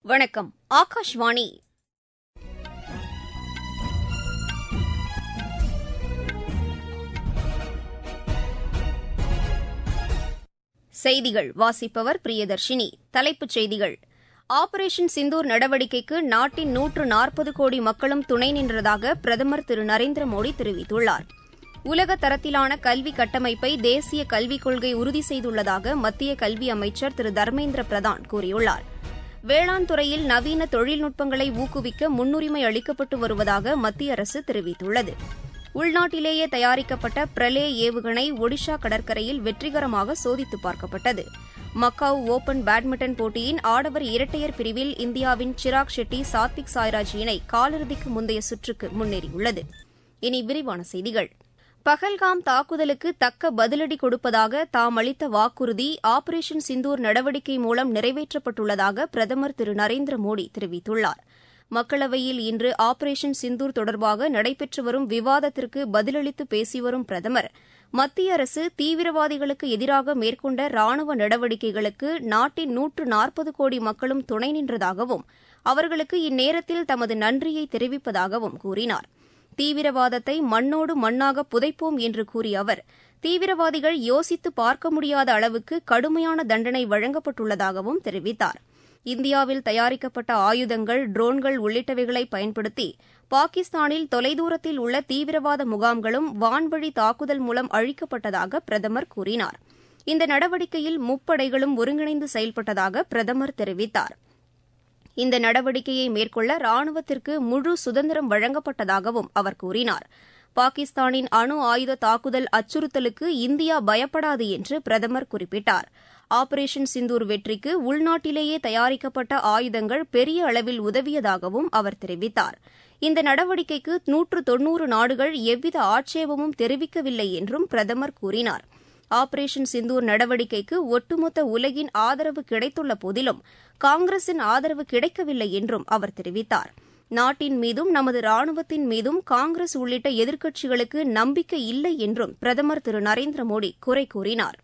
வணக்கம் ஆகாஷ்வாணி செய்திகள் வாசிப்பவர் பிரியதர்ஷினி தலைப்புச் செய்திகள் ஆபரேஷன் சிந்தூர் நடவடிக்கைக்கு நாட்டின் நூற்று நாற்பது கோடி மக்களும் துணை நின்றதாக பிரதமர் திரு நரேந்திர மோடி தெரிவித்துள்ளார் உலக தரத்திலான கல்வி கட்டமைப்பை தேசிய கல்விக் கொள்கை உறுதி செய்துள்ளதாக மத்திய கல்வி அமைச்சர் திரு தர்மேந்திர பிரதான் கூறியுள்ளார் வேளாண் துறையில் நவீன தொழில்நுட்பங்களை ஊக்குவிக்க முன்னுரிமை அளிக்கப்பட்டு வருவதாக மத்திய அரசு தெரிவித்துள்ளது உள்நாட்டிலேயே தயாரிக்கப்பட்ட பிரலே ஏவுகணை ஒடிஷா கடற்கரையில் வெற்றிகரமாக சோதித்து பார்க்கப்பட்டது மக்காவ் ஓபன் பேட்மிண்டன் போட்டியின் ஆடவர் இரட்டையர் பிரிவில் இந்தியாவின் சிராக் ஷெட்டி சாத்விக் சாய்ராஜ் இணை காலிறுதிக்கு முந்தைய சுற்றுக்கு முன்னேறியுள்ளது இனி விரிவான செய்திகள் பஹல்காம் தாக்குதலுக்கு தக்க பதிலடி கொடுப்பதாக தாம் அளித்த வாக்குறுதி ஆபரேஷன் சிந்தூர் நடவடிக்கை மூலம் நிறைவேற்றப்பட்டுள்ளதாக பிரதமர் திரு நரேந்திர மோடி தெரிவித்துள்ளார் மக்களவையில் இன்று ஆபரேஷன் சிந்தூர் தொடர்பாக நடைபெற்று வரும் விவாதத்திற்கு பதிலளித்து பேசி வரும் பிரதமர் மத்திய அரசு தீவிரவாதிகளுக்கு எதிராக மேற்கொண்ட ராணுவ நடவடிக்கைகளுக்கு நாட்டின் நூற்று நாற்பது கோடி மக்களும் துணை நின்றதாகவும் அவர்களுக்கு இந்நேரத்தில் தமது நன்றியை தெரிவிப்பதாகவும் கூறினார் தீவிரவாதத்தை மண்ணோடு மண்ணாக புதைப்போம் என்று கூறிய அவர் தீவிரவாதிகள் யோசித்து பார்க்க முடியாத அளவுக்கு கடுமையான தண்டனை வழங்கப்பட்டுள்ளதாகவும் தெரிவித்தார் இந்தியாவில் தயாரிக்கப்பட்ட ஆயுதங்கள் ட்ரோன்கள் உள்ளிட்டவைகளை பயன்படுத்தி பாகிஸ்தானில் தொலைதூரத்தில் உள்ள தீவிரவாத முகாம்களும் வான்வழி தாக்குதல் மூலம் அழிக்கப்பட்டதாக பிரதமர் கூறினார் இந்த நடவடிக்கையில் முப்படைகளும் ஒருங்கிணைந்து செயல்பட்டதாக பிரதமர் தெரிவித்தார் இந்த நடவடிக்கையை மேற்கொள்ள ராணுவத்திற்கு முழு சுதந்திரம் வழங்கப்பட்டதாகவும் அவர் கூறினார் பாகிஸ்தானின் அணு ஆயுத தாக்குதல் அச்சுறுத்தலுக்கு இந்தியா பயப்படாது என்று பிரதமர் குறிப்பிட்டார் ஆபரேஷன் சிந்தூர் வெற்றிக்கு உள்நாட்டிலேயே தயாரிக்கப்பட்ட ஆயுதங்கள் பெரிய அளவில் உதவியதாகவும் அவர் தெரிவித்தார் இந்த நடவடிக்கைக்கு நூற்று தொன்னூறு நாடுகள் எவ்வித ஆட்சேபமும் தெரிவிக்கவில்லை என்றும் பிரதமர் கூறினார் ஆபரேஷன் சிந்தூர் நடவடிக்கைக்கு ஒட்டுமொத்த உலகின் ஆதரவு கிடைத்துள்ள போதிலும் காங்கிரசின் ஆதரவு கிடைக்கவில்லை என்றும் அவர் தெரிவித்தார் நாட்டின் மீதும் நமது ராணுவத்தின் மீதும் காங்கிரஸ் உள்ளிட்ட எதிர்க்கட்சிகளுக்கு நம்பிக்கை இல்லை என்றும் பிரதமர் திரு நரேந்திர மோடி குறை கூறினார்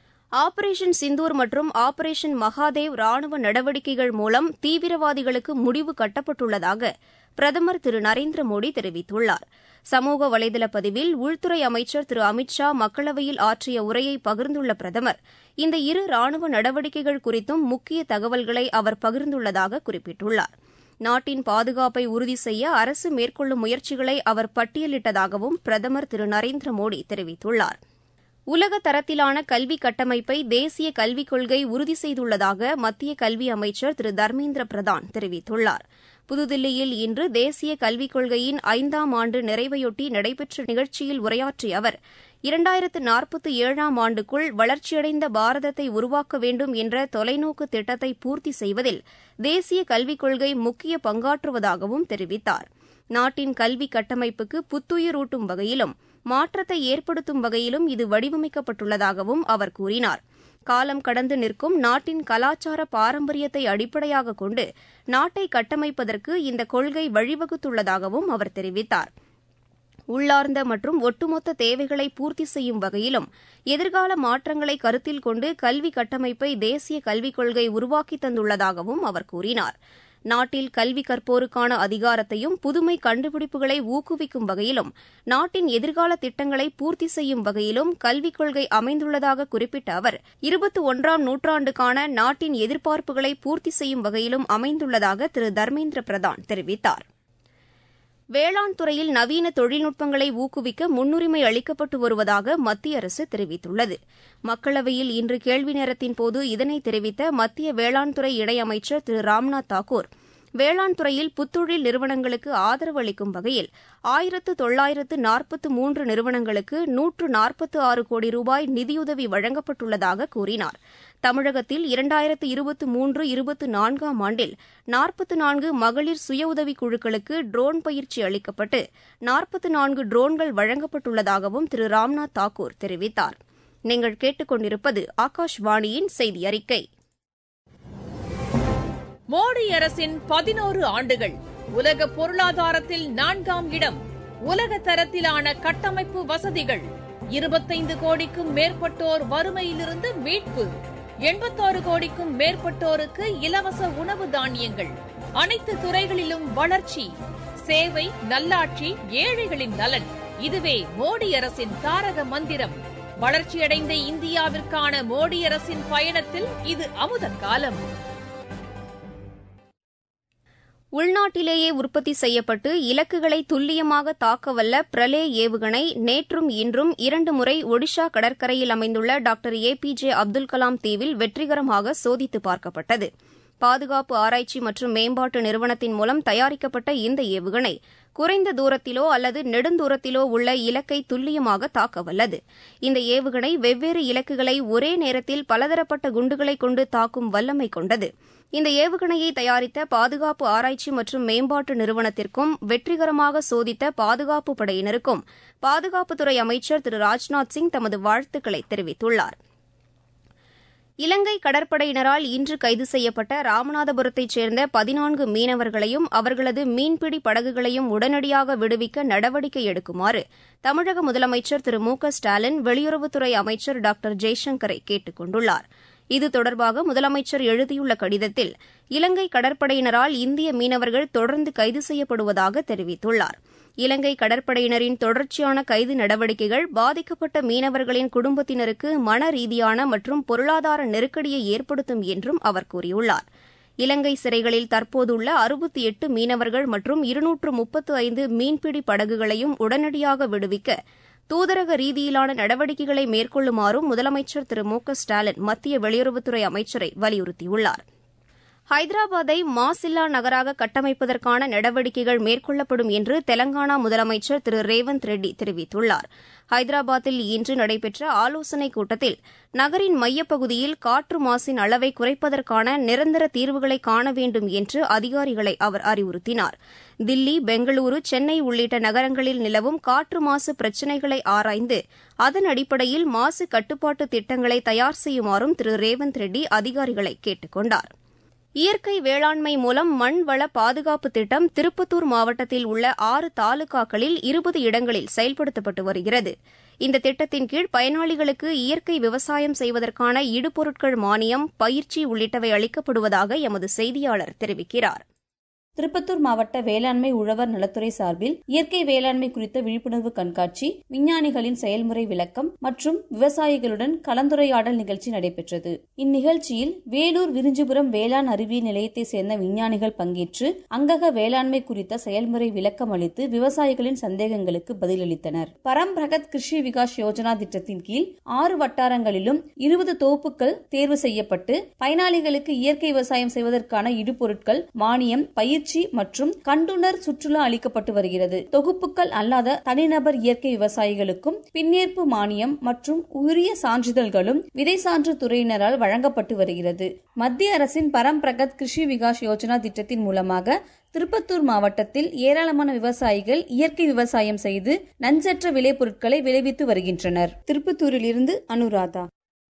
ஆபரேஷன் சிந்தூர் மற்றும் ஆபரேஷன் மகாதேவ் ராணுவ நடவடிக்கைகள் மூலம் தீவிரவாதிகளுக்கு முடிவு கட்டப்பட்டுள்ளதாக பிரதமர் திரு நரேந்திர மோடி தெரிவித்துள்ளார் சமூக வலைதள பதிவில் உள்துறை அமைச்சர் திரு அமித் ஷா மக்களவையில் ஆற்றிய உரையை பகிர்ந்துள்ள பிரதமர் இந்த இரு ராணுவ நடவடிக்கைகள் குறித்தும் முக்கிய தகவல்களை அவர் பகிர்ந்துள்ளதாக குறிப்பிட்டுள்ளார் நாட்டின் பாதுகாப்பை உறுதி செய்ய அரசு மேற்கொள்ளும் முயற்சிகளை அவர் பட்டியலிட்டதாகவும் பிரதமர் திரு நரேந்திர மோடி தெரிவித்துள்ளார் உலக தரத்திலான கல்வி கட்டமைப்பை தேசிய கல்விக் கொள்கை உறுதி செய்துள்ளதாக மத்திய கல்வி அமைச்சர் திரு தர்மேந்திர பிரதான் தெரிவித்துள்ளார் புதுதில்லியில் இன்று தேசிய கல்விக் கொள்கையின் ஐந்தாம் ஆண்டு நிறைவையொட்டி நடைபெற்ற நிகழ்ச்சியில் உரையாற்றிய அவர் இரண்டாயிரத்து நாற்பத்தி ஏழாம் ஆண்டுக்குள் வளர்ச்சியடைந்த பாரதத்தை உருவாக்க வேண்டும் என்ற தொலைநோக்கு திட்டத்தை பூர்த்தி செய்வதில் தேசிய கல்விக் கொள்கை முக்கிய பங்காற்றுவதாகவும் தெரிவித்தார் நாட்டின் கல்வி கட்டமைப்புக்கு புத்துயிரூட்டும் வகையிலும் மாற்றத்தை ஏற்படுத்தும் வகையிலும் இது வடிவமைக்கப்பட்டுள்ளதாகவும் அவர் கூறினார் காலம் கடந்து நிற்கும் நாட்டின் கலாச்சார பாரம்பரியத்தை அடிப்படையாக கொண்டு நாட்டை கட்டமைப்பதற்கு இந்த கொள்கை வழிவகுத்துள்ளதாகவும் அவர் தெரிவித்தார் உள்ளார்ந்த மற்றும் ஒட்டுமொத்த தேவைகளை பூர்த்தி செய்யும் வகையிலும் எதிர்கால மாற்றங்களை கருத்தில் கொண்டு கல்வி கட்டமைப்பை தேசிய கல்விக் கொள்கை உருவாக்கி தந்துள்ளதாகவும் அவர் கூறினார் நாட்டில் கல்வி கற்போருக்கான அதிகாரத்தையும் புதுமை கண்டுபிடிப்புகளை ஊக்குவிக்கும் வகையிலும் நாட்டின் எதிர்கால திட்டங்களை பூர்த்தி செய்யும் வகையிலும் கல்விக் கொள்கை அமைந்துள்ளதாக குறிப்பிட்ட அவர் இருபத்தி ஒன்றாம் நூற்றாண்டுக்கான நாட்டின் எதிர்பார்ப்புகளை பூர்த்தி செய்யும் வகையிலும் அமைந்துள்ளதாக திரு தர்மேந்திர பிரதான் தெரிவித்தார் வேளாண் துறையில் நவீன தொழில்நுட்பங்களை ஊக்குவிக்க முன்னுரிமை அளிக்கப்பட்டு வருவதாக மத்திய அரசு தெரிவித்துள்ளது மக்களவையில் இன்று கேள்வி நேரத்தின்போது இதனை தெரிவித்த மத்திய வேளாண் துறை இணையமைச்சர் திரு ராம்நாத் தாக்கூர் வேளாண் துறையில் புத்தொழில் நிறுவனங்களுக்கு ஆதரவு அளிக்கும் வகையில் ஆயிரத்து தொள்ளாயிரத்து நாற்பத்து மூன்று நிறுவனங்களுக்கு நூற்று நாற்பத்து ஆறு கோடி ரூபாய் நிதியுதவி வழங்கப்பட்டுள்ளதாக கூறினார் தமிழகத்தில் இரண்டாயிரத்து இருபத்து மூன்று இருபத்து நான்காம் ஆண்டில் நாற்பத்து நான்கு மகளிர் சுய உதவிக் குழுக்களுக்கு ட்ரோன் பயிற்சி அளிக்கப்பட்டு நாற்பத்து நான்கு ட்ரோன்கள் வழங்கப்பட்டுள்ளதாகவும் திரு ராம்நாத் தாக்கூர் தெரிவித்தார் நீங்கள் கேட்டுக்கொண்டிருப்பது ஆகாஷ்வாணியின் செய்தி அறிக்கை மோடி அரசின் பதினோரு ஆண்டுகள் உலக பொருளாதாரத்தில் நான்காம் இடம் உலக தரத்திலான கட்டமைப்பு வசதிகள் இருபத்தைந்து கோடிக்கும் மேற்பட்டோர் வறுமையிலிருந்து மீட்பு எண்பத்தாறு கோடிக்கும் மேற்பட்டோருக்கு இலவச உணவு தானியங்கள் அனைத்து துறைகளிலும் வளர்ச்சி சேவை நல்லாட்சி ஏழைகளின் நலன் இதுவே மோடி அரசின் தாரக மந்திரம் வளர்ச்சியடைந்த இந்தியாவிற்கான மோடி அரசின் பயணத்தில் இது அமுத காலம் உள்நாட்டிலேயே உற்பத்தி செய்யப்பட்டு இலக்குகளை துல்லியமாக தாக்கவல்ல பிரலே ஏவுகணை நேற்றும் இன்றும் இரண்டு முறை ஒடிஷா கடற்கரையில் அமைந்துள்ள doctor A P J Abdul Kalam தீவில் வெற்றிகரமாக சோதித்து பார்க்கப்பட்டது பாதுகாப்பு ஆராய்ச்சி மற்றும் மேம்பாட்டு நிறுவனத்தின் மூலம் தயாரிக்கப்பட்ட இந்த ஏவுகணை குறைந்த தூரத்திலோ அல்லது நெடுந்தூரத்திலோ உள்ள இலக்கை துல்லியமாக தாக்கவல்லது இந்த ஏவுகணை வெவ்வேறு இலக்குகளை ஒரே நேரத்தில் பலதரப்பட்ட குண்டுகளை கொண்டு தாக்கும் வல்லமை கொண்டது இந்த ஏவுகணையை தயாரித்த பாதுகாப்பு ஆராய்ச்சி மற்றும் மேம்பாட்டு நிறுவனத்திற்கும் வெற்றிகரமாக சோதித்த பாதுகாப்பு படையினருக்கும் பாதுகாப்புத்துறை அமைச்சர் திரு ராஜ்நாத் சிங் தமது வாழ்த்துக்களை தெரிவித்துள்ளார் இலங்கை கடற்படையினரால் இன்று கைது செய்யப்பட்ட ராமநாதபுரத்தைச் சேர்ந்த பதினான்கு மீனவர்களையும் அவர்களது மீன்பிடி படகுகளையும் உடனடியாக விடுவிக்க நடவடிக்கை எடுக்குமாறு தமிழக முதலமைச்சர் திரு மு க ஸ்டாலின் வெளியுறவுத்துறை அமைச்சர் டாக்டர் ஜெய்சங்கரை கேட்டுக் கொண்டுள்ளார் இது தொடர்பாக முதலமைச்சர் எழுதியுள்ள கடிதத்தில் இலங்கை கடற்படையினரால் இந்திய மீனவர்கள் தொடர்ந்து கைது செய்யப்படுவதாக தெரிவித்துள்ளார் இலங்கை கடற்படையினரின் தொடர்ச்சியான கைது நடவடிக்கைகள் பாதிக்கப்பட்ட மீனவர்களின் குடும்பத்தினருக்கு மன ரீதியான மற்றும் பொருளாதார நெருக்கடியை ஏற்படுத்தும் என்றும் அவர் கூறியுள்ளார் இலங்கை சிறைகளில் தற்போதுள்ள அறுபத்தி எட்டு மீனவர்கள் மற்றும் இருநூற்று முப்பத்து ஐந்து மீன்பிடி படகுகளையும் உடனடியாக விடுவிக்க தூதரக ரீதியிலான நடவடிக்கைகளை மேற்கொள்ளுமாறும் முதலமைச்சர் திரு மு க ஸ்டாலின் மத்திய வெளியுறவுத்துறை அமைச்சரை வலியுறுத்தியுள்ளார் ஹைதராபாத்தை மாசில்லா நகராக கட்டமைப்பதற்கான நடவடிக்கைகள் மேற்கொள்ளப்படும் என்று தெலங்கானா முதலமைச்சர் திரு ரேவந்த் ரெட்டி தெரிவித்துள்ளார் ஹைதராபாத்தில் இன்று நடைபெற்ற ஆலோசனைக் கூட்டத்தில் நகரின் மையப்பகுதியில் காற்று மாசின் அளவை குறைப்பதற்கான நிரந்தர தீர்வுகளை காண வேண்டும் என்று அதிகாரிகளை அவர் அறிவுறுத்தினார் தில்லி பெங்களூரு சென்னை உள்ளிட்ட நகரங்களில் நிலவும் காற்று மாசு பிரச்சினைகளை ஆராய்ந்து அதன் அடிப்படையில் மாசு கட்டுப்பாட்டு திட்டங்களை தயார் செய்யுமாறும் திரு ரேவந்த் ரெட்டி அதிகாரிகளை கேட்டுக் கொண்டார் இயற்கை வேளாண்மை மூலம் மண் வள பாதுகாப்பு திட்டம் திருப்பத்தூர் மாவட்டத்தில் உள்ள ஆறு தாலுகாக்களில் இருபது இடங்களில் செயல்படுத்தப்பட்டு வருகிறது இந்த திட்டத்தின் கீழ் பயனாளிகளுக்கு இயற்கை விவசாயம் செய்வதற்கான இடுபொருட்கள் மானியம் பயிற்சி உள்ளிட்டவை அளிக்கப்படுவதாக எமது செய்தியாளர் தெரிவிக்கிறார் திருப்பத்தூர் மாவட்ட வேளாண்மை உழவர் நலத்துறை சார்பில் இயற்கை வேளாண்மை குறித்த விழிப்புணர்வு கண்காட்சி விஞ்ஞானிகளின் செயல்முறை விளக்கம் மற்றும் விவசாயிகளுடன் கலந்துரையாடல் நிகழ்ச்சி நடைபெற்றது இந்நிகழ்ச்சியில் வேலூர் விரிஞ்சிபுரம் வேளாண் அறிவியல் நிலையத்தை சேர்ந்த விஞ்ஞானிகள் பங்கேற்று அங்கக வேளாண்மை குறித்த செயல்முறை விளக்கம் அளித்து விவசாயிகளின் சந்தேகங்களுக்கு பதிலளித்தனர் பரம் பிரகத் கிருஷி விகாஸ் யோஜனா திட்டத்தின் கீழ் ஆறு வட்டாரங்களிலும் இருபது தொகுப்புகள் தேர்வு செய்யப்பட்டு பயனாளிகளுக்கு இயற்கை விவசாயம் செய்வதற்கான இடுபொருட்கள் மானியம் பயிற்சி பயிற்சி மற்றும் கண்டுணர் சுற்றுலா அளிக்கப்பட்டு வருகிறது தொகுப்புகள் அல்லாத தனிநபர் இயற்கை விவசாயிகளுக்கும் பின்னேற்பு மானியம் மற்றும் உரிய சான்றிதழ்களும் விதை சான்று துறையினரால் வழங்கப்பட்டு வருகிறது மத்திய அரசின் பரம் பிரகத் கிருஷி விகாஸ் யோஜனா திட்டத்தின் மூலமாக திருப்பத்தூர் மாவட்டத்தில் ஏராளமான விவசாயிகள் இயற்கை விவசாயம் செய்து நஞ்சற்ற விளைபொருட்களை விளைவித்து வருகின்றனர் திருப்பத்தூரிலிருந்து அனுராதா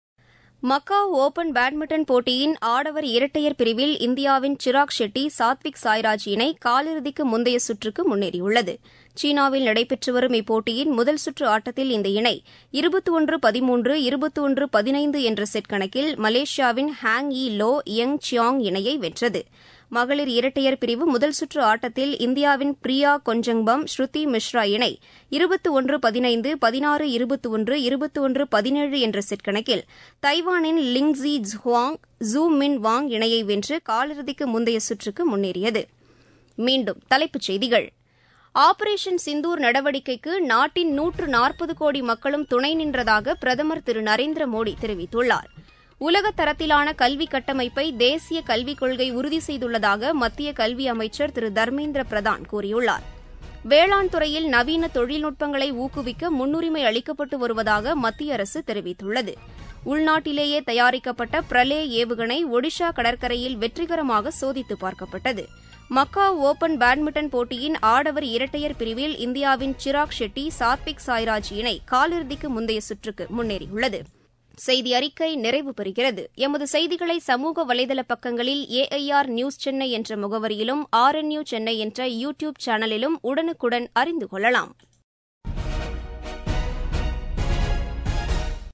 மக்காவ் ஓபன் பேட்மிண்டன் போட்டியின் ஆடவர் இரட்டையர் பிரிவில் இந்தியாவின் சிராக் ஷெட்டி சாத்விக் சாய்ராஜ் இணை காலிறுதிக்கு முந்தைய சுற்றுக்கு முன்னேறியுள்ளது சீனாவில் நடைபெற்று வரும் இப்போட்டியின் முதல் சுற்று ஆட்டத்தில் இந்த இணை இருபத்தி ஒன்று பதிமூன்று இருபத்தி ஒன்று பதினைந்து என்ற செட் கணக்கில் மலேசியாவின் ஹாங் இ லோ யங் சியாங் இணையை வென்றது மகளிர் இரட்டையர் பிரிவு முதல் சுற்று ஆட்டத்தில் இந்தியாவின் பிரியா கொஞ்சங்பம் ஸ்ருதி மிஸ்ரா இணை இருபத்தி ஒன்று பதினைந்து பதினாறு இருபத்தி ஒன்று இருபத்தி ஒன்று பதினேழு என்ற செட் கணக்கில் தைவானின் லிங்ஸி ஜுவாங் ஜூ மின் வாங் இணையை வென்று காலிறுதிக்கு முந்தைய சுற்றுக்கு முன்னேறியது மீண்டும் தலைப்புச் செய்திகள் ஆபரேஷன் சிந்தூர் நடவடிக்கைக்கு நாட்டின் நூற்று நாற்பது கோடி மக்களும் துணை நின்றதாக பிரதமர் திரு நரேந்திர மோடி தெரிவித்துள்ளார் உலக தரத்திலான கல்வி கட்டமைப்பை தேசிய கல்விக் கொள்கை உறுதி செய்துள்ளதாக மத்திய கல்வி அமைச்சர் திரு தர்மேந்திர பிரதான் கூறியுள்ளார் வேளாண் துறையில் நவீன தொழில்நுட்பங்களை ஊக்குவிக்க முன்னுரிமை அளிக்கப்பட்டு வருவதாக மத்திய அரசு தெரிவித்துள்ளது உள்நாட்டிலேயே தயாரிக்கப்பட்ட பிரலே ஏவுகணை ஒடிஷா கடற்கரையில் வெற்றிகரமாக சோதித்து பார்க்கப்பட்டது மக்காவ் ஓபன் பேட்மிண்டன் போட்டியின் ஆடவர் இரட்டையர் பிரிவில் இந்தியாவின் சிராக் ஷெட்டி சாத்விக் சாய்ராஜ் இணை காலிறுதிக்கு முந்தைய சுற்றுக்கு முன்னேறியுள்ளது செய்தி அறிக்கை நிறைவு பெறுகிறது எமது செய்திகளை சமூக வலைதள பக்கங்களில் ஏஐஆர் நியூஸ் சென்னை என்ற முகவரியிலும் ஆர்என்யூ சென்னை என்ற யூ டியூப் சேனலிலும் உடனுக்குடன் அறிந்து கொள்ளலாம்